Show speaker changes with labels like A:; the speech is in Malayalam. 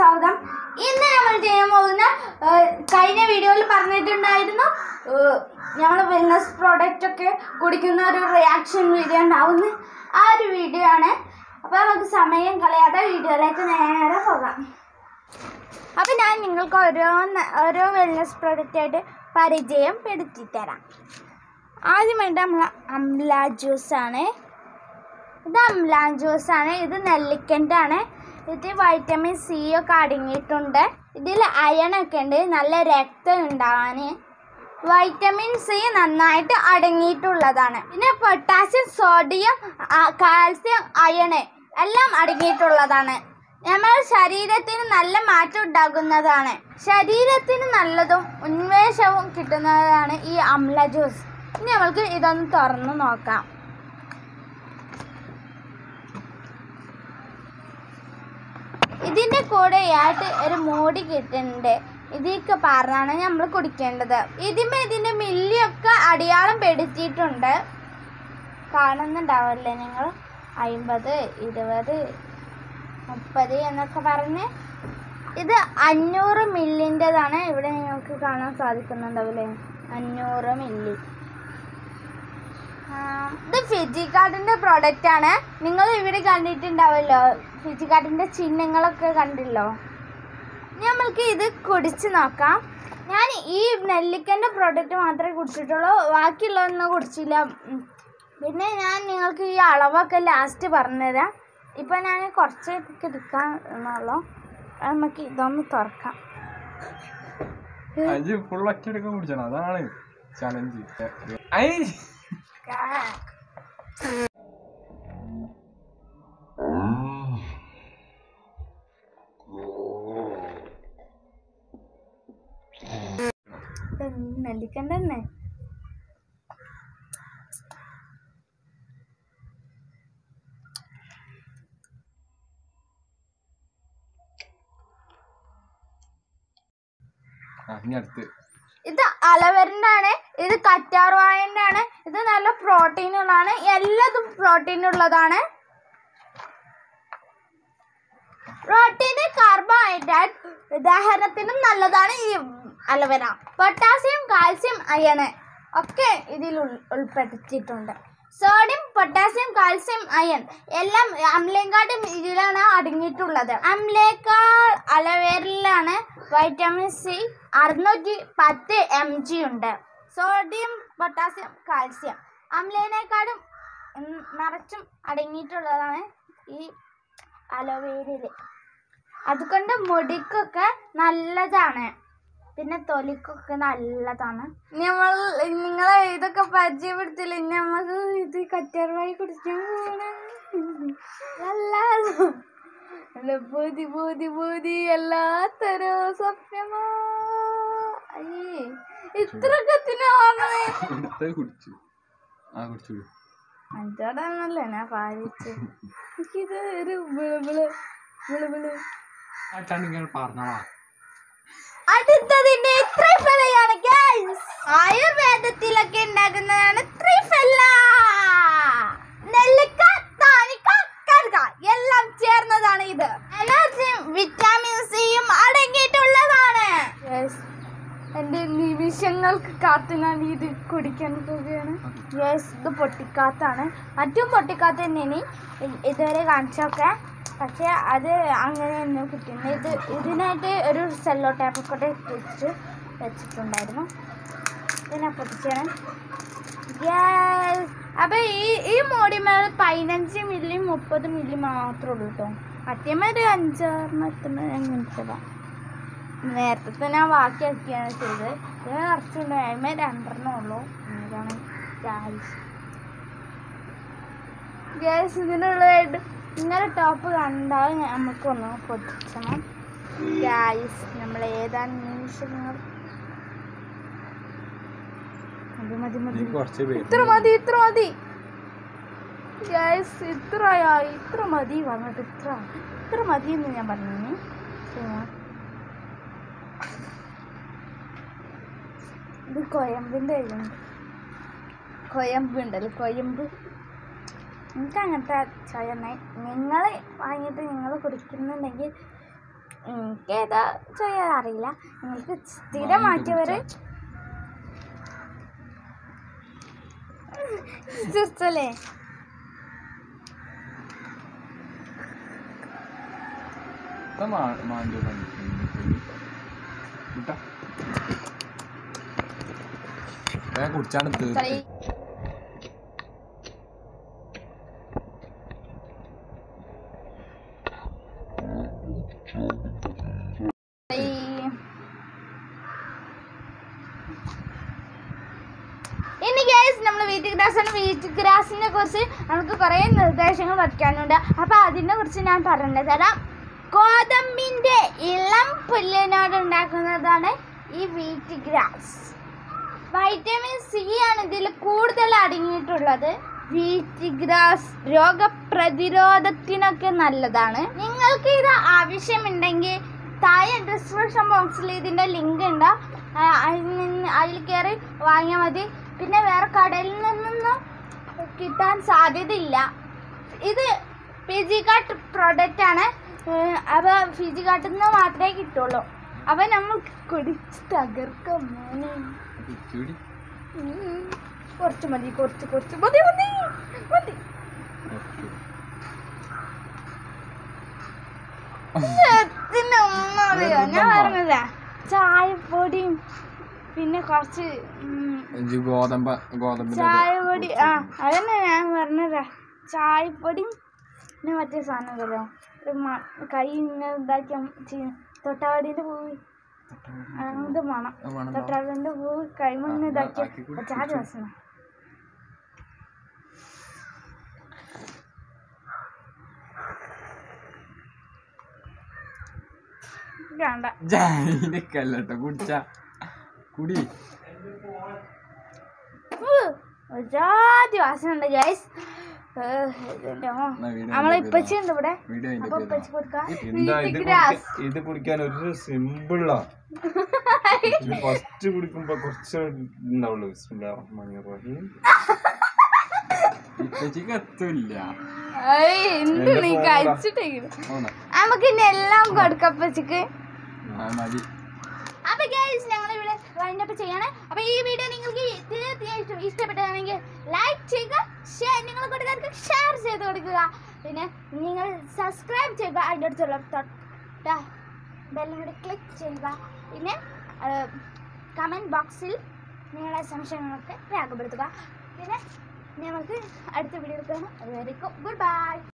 A: സ്വാഗതം ഇന്ന് നമ്മൾ ചെയ്യാൻ പോകുന്ന ഏഹ്, കഴിഞ്ഞ വീഡിയോയിൽ പറഞ്ഞിട്ടുണ്ടായിരുന്നു നമ്മൾ വെൽനസ് പ്രോഡക്റ്റ് ഒക്കെ കുടിക്കുന്ന ഒരു റിയാക്ഷൻ വീഡിയോ ഉണ്ടാവുന്ന ആ ഒരു വീഡിയോ ആണ് അപ്പോൾ നമുക്ക് സമയം കളയാതെ വീഡിയോയിലേക്ക് നേരെ പോകാം അപ്പോൾ ഞാൻ നിങ്ങൾക്ക് ഓരോ ഓരോ വെൽനസ് പ്രോഡക്റ്റ് ആയിട്ട് പരിചയപ്പെടുത്തി തരാം ആദ്യമായിട്ട് നമ്മൾ അംല ജ്യൂസാണ് ഇത് അംലാൻ ജ്യൂസ് ആണ് ഇത് നെല്ലിക്കൻ്റെ ആണ് ഇത് വൈറ്റമിൻ സി ഒക്കെ അടങ്ങിയിട്ടുണ്ട് ഇതിൽ അയൺ ഒക്കെ ഉണ്ട് നല്ല രക്തം ഉണ്ടാവാൻ വൈറ്റമിൻ സി നന്നായിട്ട് അടങ്ങിയിട്ടുള്ളതാണ് പിന്നെ പൊട്ടാസ്യം സോഡിയം കാൽസ്യം അയണ് എല്ലാം അടങ്ങിയിട്ടുള്ളതാണ് നമ്മുടെ ശരീരത്തിന് നല്ല മാറ്റം ഉണ്ടാകുന്നതാണ് ശരീരത്തിന് നല്ലതും ഉന്മേഷവും കിട്ടുന്നതാണ് ഈ അമ്ല ജ്യൂസ് ഇനി നമ്മൾക്ക് ഇതൊന്ന് തുറന്ന് നോക്കാം ഇതിന്റെ കൂടെ ആയിട്ട് ഒരു മൂടി കിട്ടുന്നുണ്ട് ഇതിക്ക് പറഞ്ഞാണ് നമ്മൾ കുടിക്കേണ്ടത് ഇതിന്മേ ഇതിന്റെ മില്ലിയൊക്കെ അടിയാളം പെടുത്തിയിട്ടുണ്ട് കാണുന്നുണ്ടാവല്ലേ നിങ്ങൾ അയിമ്പത് ഇരുപത് മുപ്പത് എന്നൊക്കെ പറഞ്ഞ് ഇത് അഞ്ഞൂറ് മില്ലിൻ്റെതാണ് ഇവിടെ നിങ്ങൾക്ക് കാണാൻ സാധിക്കുന്നുണ്ടാവില്ലേ അഞ്ഞൂറ് മില്ലി ആ, ഇത് ഫിജിക്കാർഡിന്റെ പ്രോഡക്റ്റ് ആണ് നിങ്ങൾ ഇവിടെ കണ്ടിട്ടുണ്ടാവല്ലോ ഫിജിക്കാർഡിന്റെ ചിഹ്നങ്ങളൊക്കെ കണ്ടല്ലോ ഇനി നമ്മൾക്ക് ഇത് കുടിച്ച് നോക്കാം ഞാൻ ഈ നെല്ലിക്കൻ്റെ പ്രോഡക്റ്റ് മാത്രമേ കുടിച്ചിട്ടുള്ളൂ ബാക്കിയുള്ളതൊന്നും കുടിച്ചില്ല ഉം. പിന്നെ ഞാൻ നിങ്ങൾക്ക് ഈ അളവൊക്കെ ലാസ്റ്റ് പറഞ്ഞുതരാം ഇപ്പം ഞാൻ കുറച്ച് എടുക്കാൻ എന്നുള്ളൂ അത് നമുക്ക് ഇതൊന്ന് തുറക്കാം
B: അജ് ഫുൾ ഒറ്റയെടുക്കാൻ കുടിച്ചണം അതാണ് ചലഞ്ച് ഐ
A: നെല്ലിക്കൻ്റെ തന്നെ
B: ആ ഇനി അടുത്ത്
A: ഇത് അലവരിൻ്റെ ആണ് ഇത് കറ്റാർവാഴൻ്റെ ആണ് ഇത് നല്ല പ്രോട്ടീൻ ഉള്ളതാണ് എല്ലാതും പ്രോട്ടീൻ ഉള്ളതാണ് പ്രോട്ടീന് കാർബോഹൈഡ്രേറ്റ് ദഹനത്തിനും നല്ലതാണ് ഈ അലവര പൊട്ടാസ്യം കാൽസ്യം അയണ് ഒക്കെ ഇതിൽ ഉൾ- ഉൾപ്പെടുത്തിയിട്ടുണ്ട് സോഡിയം പൊട്ടാസ്യം കാൽസ്യം അയൺ എല്ലാം അമ്ലേക്കാട്ടും ഇതിലാണ് അടങ്ങിയിട്ടുള്ളത് അമ്ലേക്കാൾ അലവേറിലാണ് വൈറ്റമിൻ സി അറുന്നൂറ്റി പത്ത് എം ജി ഉണ്ട് സോഡിയം പൊട്ടാസ്യം കാൽസ്യം അമ്ലേനേക്കാളും ഉം, നിറച്ചും അടങ്ങിയിട്ടുള്ളതാണ് ഈ അലോവേരയിൽ അതുകൊണ്ട് മുടിക്കൊക്കെ നല്ലതാണ് പിന്നെ തൊലിക്കൊക്കെ നല്ലതാണ് നമ്മൾ നിങ്ങളെ ഇതൊക്കെ പരിചയപ്പെടുത്തില്ല ഇനി നമുക്ക് ഇത് കറ്റാർവായി കുടിക്കാൻ പോകണം അല്ല പൂതി പൂതി പൂതി എല്ലാത്തരോ സ്വപ്നമാ അയ്യേ ഇത്രയൊക്കെ തിന്നാണേ
B: എടുത്ത് കുടിച്ചു ആ കുടിച്ചു
A: അഞ്ചോടാണല്ലേ ഞാൻ പാലിച്ച് എനിക്കിത് ഒരു വിളിവിള് വിളിവിള്
B: ആ ചണ്ടിങ്ങനെ പറഞ്ഞോളാ
A: അടുത്തതിന്റെ ത്രിഫലയാണ് ഗൈസ് ആയുർവേദത്തിലൊക്കെ ഉണ്ടാക്കുന്നതാണ് ത്രിഫല നെല്ലിക്ക താനിക്ക കറുക എല്ലാം ചേർന്നതാണ് ഇത് എനർജിയും വിറ്റാമിൻ സിയും അടങ്ങിയിട്ടുള്ളതാണ് എന്റെ നിമിഷങ്ങൾക്ക് കാത്തു ഞാൻ ഇത് കുടിക്കാൻ പോവുകയാണ് യെസ് ഇത് പൊട്ടിക്കാത്താണ് മറ്റും പൊട്ടിക്കാത്ത തന്നെയാണ് ഇ- ഇതുവരെ കാണിച്ചൊക്കെ പക്ഷേ അത് അങ്ങനെ തന്നെ കിട്ടുന്നത് ഇത് ഇതിനായിട്ട് ഒരു സെല്ലോ ടാപ്പ് കൂടെ വെച്ച് വെച്ചിട്ടുണ്ടായിരുന്നു ഇതിനെ പൊട്ടിച്ചാണ് യെസ് അപ്പോൾ ഈ ഈ മോടിമേൽ പതിനഞ്ച് മില്ലി മുപ്പത് മില്ലി മാത്രമേ ഉള്ളൂ കേട്ടോ മറ്റേമാര് അഞ്ചാറിനെത്തുമ്പോൾ അങ്ങനത്തെ നേരത്തെ ഞാൻ ബാക്കിയാക്കിയാണ് ചെയ്തത് ഇത് നിറച്ചുണ്ട് അതിന്മേൽ രണ്ടെണ്ണം ഉള്ളൂ ഇതാണ് ഗ്യാസ് ഗ്യാസ് ഇതിനുള്ളതായിട്ട് ഇങ്ങനെ ടോപ്പ് കണ്ടാൽ നമുക്കൊന്ന് പൊട്ടിച്ചണം ഗ്യാസ് നമ്മൾ ഏതാനും നിമിഷങ്ങൾ മതി മതി മതി
B: നീ കുറച്ച് പേര്
A: ഇത്ര മതി ഇത്ര മതി ഗ്യാസ് ഇത്രയാ ഇത്ര മതി പറഞ്ഞിട്ട് ഇത്ര ഇത്ര മതി എന്ന് ഞാൻ പറഞ്ഞു ശരിയാ ഇത് കൊയമ്പിൻ്റെ കയ്യുണ്ട് കൊയമ്പ് ഉണ്ടല്ലോ കൊയമ്പ് എനിക്ക് അങ്ങനത്തെ ചൊയ നിങ്ങൾ വാങ്ങിയിട്ട് നിങ്ങൾ കുടിക്കുന്നുണ്ടെങ്കിൽ എനിക്ക് ഏതാ ചെയ്യാൻ അറിയില്ല നിങ്ങൾക്ക് സ്ഥിരമാക്കിയവർ ചിരിച്ചല്ലേ
B: ഇതാ മാ- മാഞ്ചോ കണ്ടിട്ടുണ്ട്. കുട്ടാ. വേഗം കുടിച്ചാണ്ട് തീർത്ത്
A: കളി ഇനി ഗൈസ് നമ്മൾ വീറ്റ് ഗ്രാസ് ആണ് വീറ്റ് ഗ്രാസിനെ കുറിച്ച് നമുക്ക് കുറേ നിർദ്ദേശങ്ങൾ പഠിക്കാനുണ്ട് അപ്പോൾ അതിനെ കുറിച്ച് ഞാൻ പറഞ്ഞു തരാം ഗോതമ്പിൻ്റെ ഇളം പുല്ലിനോട് ഉണ്ടാക്കുന്നതാണ് ഈ വീറ്റ് ഗ്രാസ് വൈറ്റമിൻ സി ആണ് ഇതിൽ കൂടുതൽ അടങ്ങിയിട്ടുള്ളത് വീറ്റ് ഗ്രാസ് രോഗപ്രതിരോധത്തിനൊക്കെ നല്ലതാണ് നിങ്ങൾക്ക് ഇത് ആവശ്യമുണ്ടെങ്കിൽ താഴെ ഡിസ്ക്രിപ്ഷൻ ബോക്സിൽ ഇതിൻ്റെ ലിങ്ക് ഉണ്ട് ആ, അതിൽ നിന്ന് അതിൽ കയറി വാങ്ങിയാൽ മതി പിന്നെ വേറെ കടയിൽ നിന്നൊന്നും കിട്ടാൻ സാധ്യതയില്ല ഇത് പി ജി കാർട്ട് പ്രൊഡക്റ്റ് ആണ് അപ്പോൾ പി ജി കാർട്ടിൽ നിന്ന് മാത്രമേ കിട്ടുള്ളൂ അപ്പോൾ നമ്മൾ കുടിച്ച് തകർക്കും മോനെ
B: കുടിച്ചൂടി.
A: ഉം. കുറച്ച് മതി കുറച്ച് കുറച്ച് മതി മതി മതി
B: ഓക്കേ.
A: ചെത്തിന് ഉമ്മ അറിയോ ഞാൻ പറഞ്ഞില്ല ചായപ്പൊടിയും പിന്നെ കുറച്ച് ഉം,
B: ഇജ്ജ് ഗോതമ്പ ഗോതമ്പിന്റെ
A: ചായപ്പൊടി ആ അതന്നെ ഞാൻ പറഞ്ഞതാ ചായപ്പൊടിയും പിന്നെ മറ്റേ സാധനം ഉണ്ടല്ലോ ഒരു മ- കൈ ഇങ്ങനെ ഇതാക്കി തൊട്ടാവാടിൻ്റെ പൂവ് അങ്ങനത്തെ മണം
B: ആ, വേണം,
A: തൊട്ടാവാടിൻ്റെ പൂവ് കൈമണ്ണ്
B: ആ,
A: ഇതാക്കി
B: ആക്കി കുടി,
A: ചാടി വസന വേണ്ട
B: ജാതിന്റെ കല്ലട്ടോ കുടിച്ച കുടി
A: ജാതി വാസന ഉണ്ട് ഗൈസ്
B: എന്നാ വീഡിയോ
A: നമ്മളെ ഇപ്പച്ചി ഉണ്ട് ഇവിടെ
B: വീഡിയോ
A: അപ്പൊ
B: അതിന്റെ
A: ഇപ്പച്ചി കൊടുക്കാം
C: എന്താ ഇത്
A: ഗ്രാസ്
C: കുടിക്ക- ഇത് കുടിക്കാൻ ഒരു സിമ്പിളാ ഇത് ഫസ്റ്റ് കുടിക്കുമ്പോ കുറച്ച് ഉണ്ടാവുള്ളൂ ബിസ്മില്ലാഹിർ റഹ്മാനിർ റഹീം.
B: ഇപ്പച്ചിക്ക് എത്തില്ല
A: എന്ത്
C: എന്റെ
A: നീ
C: phone
A: കഴിച്ചിട്ടെങ്കിലും
B: ആണോ?
A: നമുക്ക് ഇനി എല്ലാം കൊടുക്കാം പച്ചക്ക്
B: ആ, മതി
A: അപ്പൊ ഗൈസ് ഞങ്ങൾ ഇവിടെ വൈൻഡപ്പ് ചെയ്യാണ് അപ്പൊ ഈ വീഡിയോ നിങ്ങൾക്ക് തീർച്ചയായിട്ടും ഇഷ്ടപ്പെട്ടതാണെങ്കിൽ ലൈക്ക് ചെയ്യുക ഷെയർ നിങ്ങൾ കൂട്ടുകാർക്ക് ഷെയർ ചെയ്ത് കൊടുക്കുക പിന്നെ നിങ്ങൾ സബ്സ്ക്രൈബ് ചെയ്യുക അതിൻ്റെ അടുത്തുള്ള തൊട്ട ബെല്ലും കൂടി ക്ലിക്ക് ചെയ്യുക പിന്നെ കമൻറ്റ് ബോക്സിൽ നിങ്ങളുടെ സംശയങ്ങളൊക്കെ രേഖപ്പെടുത്തുക പിന്നെ നമുക്ക് അടുത്ത വീഡിയോ എടുക്കണം അതുവരെയും ഗുഡ് ബൈ